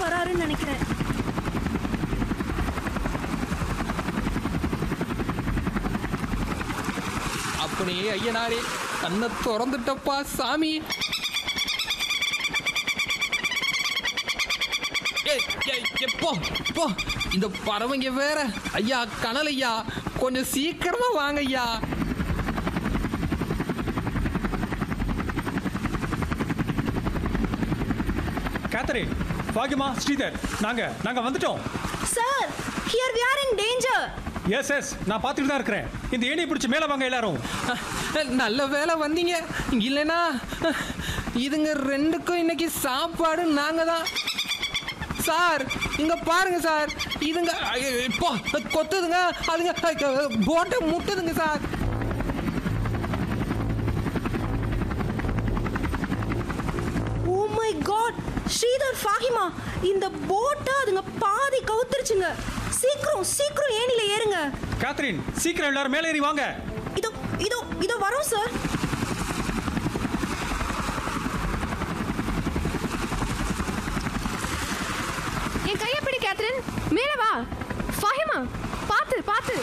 வராருன்னு நினைக்கிறேன் அப்படியே ஐயனாரே கண்ணை திறந்துட்டப்பா சாமி ஏய், ஏய், ஏய், போ போ இந்த பறவைங்க வேற ஐயா கனல் ஐயா கொஞ்சம் சீக்கிரமா வாங்க ஐயா கேத்தரின் பாகிமா ஸ்ரீதர் நாங்க நாங்க வந்துட்டோம் sir here we are in danger yes yes நான் பார்த்துட்டு தான் இருக்கிறேன் இந்த ஏணியை பிடிச்சி மேலே வாங்க எல்லாரும் நல்ல வேலை வந்தீங்க இல்லைன்னா இதுங்க ரெண்டுக்கும் இன்னைக்கு சாப்பாடு நாங்க தான் சார் இங்க பாருங்க சார் இதுங்க ஐயோ, இப்போ கொத்துதுங்க அதுங்க போட்டை முட்டுதுங்க sir oh my god Sridhar Fahima இந்த போட்டை அதுங்க பாதி கவுத்துருச்சுங்க சீக்கிரம் சீக்கிரம் ஏணில ஏறுங்க கேத்தரின் சீக்கிரம் எல்லாரும் மேலே ஏறி வாங்க இதோ இதோ இதோ வரோம் சார் என் கையை பிடி கேத்ரின் மேல வா ஃபாஹிமா பாத்து பாத்து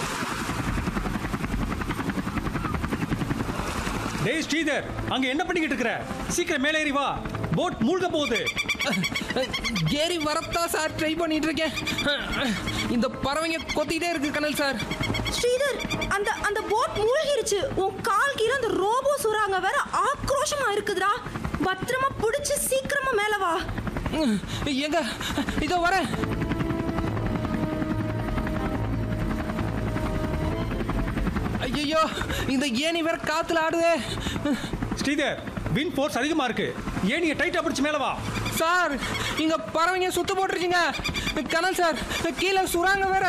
டேய் ஸ்ரீதர் அங்க என்ன பண்ணிக்கிட்டு இருக்கிற சீக்கிரம் மேலே ஏறி வா போட் மூழ்க போகுது ஏறி வரத்தா சார் ட்ரை பண்ணிட்டு இருக்கேன் இந்த பறவைங்க கொத்திக்கிட்டே இருக்கு கனல் சார் ஸ்ரீதர் அந்த அந்த போட் மூழ்கிருச்சு உன் கால் கீழ அந்த ரோபோ சுறாங்க வேற ஆக்ரோஷமா இருக்குதுடா பத்திரமா புடிச்சு சீக்கிரமா மேல வா எங்க இதோ வரேன் ஐயோ இந்த ஏணி வேற காத்துல ஆடுதே ஸ்ரீதர் வின் ஃபோர்ஸ் அதிகமா இருக்கு ஏணியை டைட்டா பிடிச்சி மேலே வா சார் இங்க பறவைங்க சுத்து போட்டுருச்சுங்க கனல் சார் கீழே சுறாங்க வேற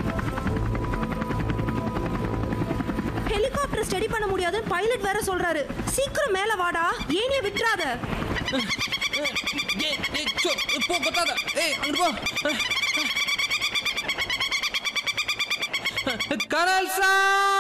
ஹெலிகாப்டர் ஸ்டடி பண்ண முடியாதுன்னு பைலட் வேற சொல்றாரு சீக்கிரம் மேல வாடா ஏனிய விட்டுறாத ஏய், ஏய், சோ, போ கொத்தாத ஏய் அங்கிட்டு போ கனல் சார்